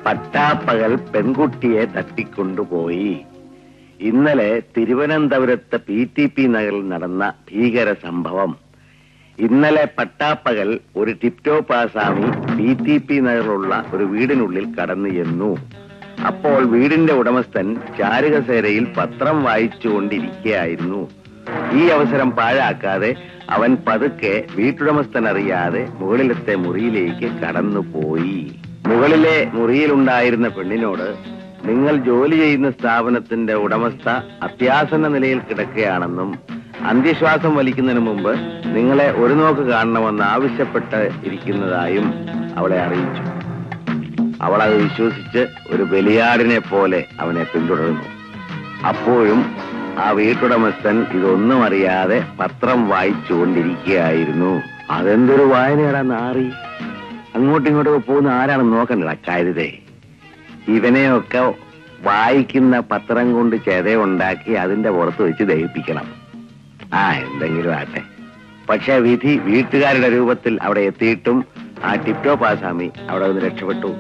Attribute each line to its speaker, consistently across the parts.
Speaker 1: പട്ടാപ്പകൽ പെൺകുട്ടിയെ തട്ടിക്കൊണ്ടുപോയി ഇന്നലെ തിരുവനന്തപുരത്ത് പി ടി പി നഗറിൽ നടന്ന ഭീകര സംഭവം ഇന്നലെ പട്ടാപ്പകൽ ഒരു ടിപ്റ്റോ പാസാമി പി ടി പി നഗറിലുള്ള ഒരു വീടിനുള്ളിൽ കടന്നു ചെന്നു അപ്പോൾ വീടിന്റെ ഉടമസ്ഥൻ ചാരുകസേരയിൽ പത്രം വായിച്ചുകൊണ്ടിരിക്കുകയായിരുന്നു ഈ അവസരം പാഴാക്കാതെ അവൻ പതുക്കെ വീട്ടുടമസ്ഥൻ അറിയാതെ മുകളിലത്തെ മുറിയിലേക്ക് കടന്നുപോയി മുകളിലെ മുറിയിലുണ്ടായിരുന്ന പെണ്ണിനോട് നിങ്ങൾ ജോലി ചെയ്യുന്ന സ്ഥാപനത്തിന്റെ ഉടമസ്ഥ അത്യാസന്ന നിലയിൽ കിടക്കുകയാണെന്നും അന്ത്യശ്വാസം വലിക്കുന്നതിന് മുമ്പ് നിങ്ങളെ ഒരു നോക്ക് കാണണമെന്ന് ആവശ്യപ്പെട്ട് ഇരിക്കുന്നതായും അവളെ അറിയിച്ചു അവൾ അത് വിശ്വസിച്ച് ഒരു ബലിയാടിനെ പോലെ അവനെ പിന്തുടർന്നു അപ്പോഴും ആ വീട്ടുടമസ്ഥൻ ഇതൊന്നും അറിയാതെ പത്രം വായിച്ചുകൊണ്ടിരിക്കുകയായിരുന്നു അതെന്തൊരു വായനയാടാ നാറി അങ്ങോട്ടും ഇങ്ങോട്ടും പോകുന്ന ആരാണെന്ന് നോക്കണ്ടടാ കരുതേ ഇവനെയൊക്കെ വായിക്കുന്ന പത്രം കൊണ്ട് ചെതയുണ്ടാക്കി അതിന്റെ പുറത്ത് വെച്ച് ദഹിപ്പിക്കണം ആ എന്തെങ്കിലും ആട്ടെ പക്ഷെ വിധി വീട്ടുകാരുടെ രൂപത്തിൽ അവിടെ എത്തിയിട്ടും ആ ടിപ്റ്റോ പാസാമി അവിടെ നിന്ന് രക്ഷപ്പെട്ടു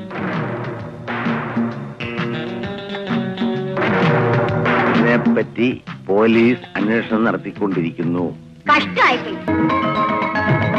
Speaker 1: ഇതിനെപ്പറ്റി പോലീസ് അന്വേഷണം നടത്തിക്കൊണ്ടിരിക്കുന്നു
Speaker 2: കഷ്ടായിപ്പോയി